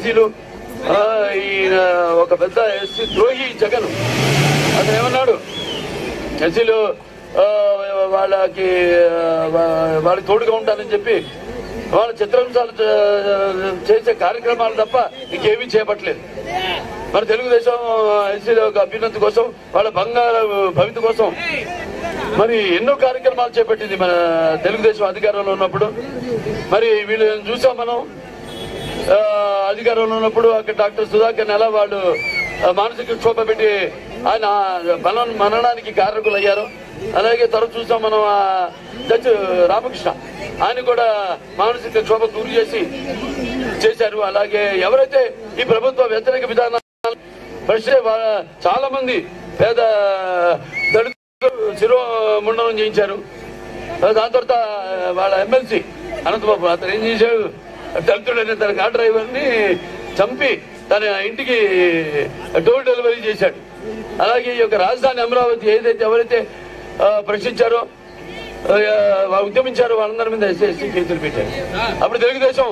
ఎస్సీలు ఆ, ఈయన ఒక పెద్ద ఎస్సీ ద్రోహి జగన్ అతను ఏమన్నాడు ఎస్సీలు ఆ, వాళ్ళకి ఆ, వా- వాళ్ళకి తోడుగా ఉంటానని చెప్పి వాళ్ళ చిత్రాంశాలు చే- చేసే కార్యక్రమాలు తప్ప ఇంకేమీ చేపట్టలేదు మన తెలుగుదేశం ఎస్సీల యొక్క అభ్యున్నతి కోసం వాళ్ళ బంగారు భవిత కోసం మరి ఎన్నో కార్యక్రమాలు చేపట్టింది మన తెలుగుదేశం అధికారంలో ఉన్నప్పుడు మరి వీళ్ళని చూసాం మనం ఆ, అధికారంలో ఉన్నప్పుడు అక్కడ డాక్టర్ సుధాకర్ నెల వాళ్ళు ఆ, మానసిక క్షోభ పెట్టి ఆయన మన మరణానికి కారకులు అయ్యారు అలాగే త్వర చూసాం మనం ఆ జడ్జి రామకృష్ణ ఆయన కూడా మానసిక క్షోభ గురి చేసి చేశారు అలాగే ఎవరైతే ఈ ప్రభుత్వ వ్యతిరేక విధానాలు ప్రశ్న చాలా మంది పేద దళితులు శిరోముండనం చేయించారు దాని తర్వాత వాళ్ళ ఎమ్మెల్సీ అనంతబాబు అతను ఏం చేశాడు దళితుడైన తన కార్ డ్రైవర్ ని చంపి తన ఇంటికి డోర్ డెలివరీ చేశాడు అలాగే ఈ యొక్క రాజధాని అమరావతి ఏదైతే ఎవరైతే ఆ, ప్రశ్నించారో ఆ, వాళ్ళు ఉద్యమించారో వాళ్ళందరి మీద ఎస్సీ ఎస్సీ కేసులు పెట్టారు అప్పుడు తెలుగుదేశం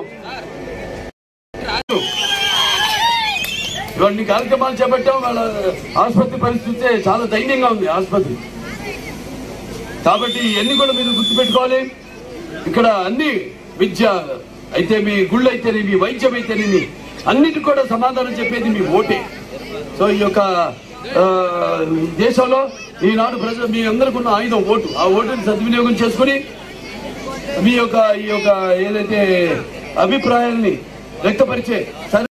రెండు కార్యక్రమాలు చేపట్టాం వాళ్ళ ఆసుపత్రి పరిస్థితి చాలా దైన్యంగా ఉంది ఆసుపత్రి కాబట్టి ఇవన్నీ కూడా మీరు గుర్తుపెట్టుకోవాలి ఇక్కడ అన్ని విద్య అయితే మీ గుళ్ళు అయితేనేమి వైద్యం అయితేనేమి అన్నిటి కూడా సమాధానం చెప్పేది మీ ఓటే సో ఈ యొక్క ఆ, దేశంలో ఈనాడు ప్రజలు మీ అందరికి ఉన్న ఆయుధం ఓటు ఆ ఓటుని సద్వినియోగం చేసుకుని మీ యొక్క ఈ యొక్క ఏదైతే అభిప్రాయాల్ని వ్యక్తపరిచే సరే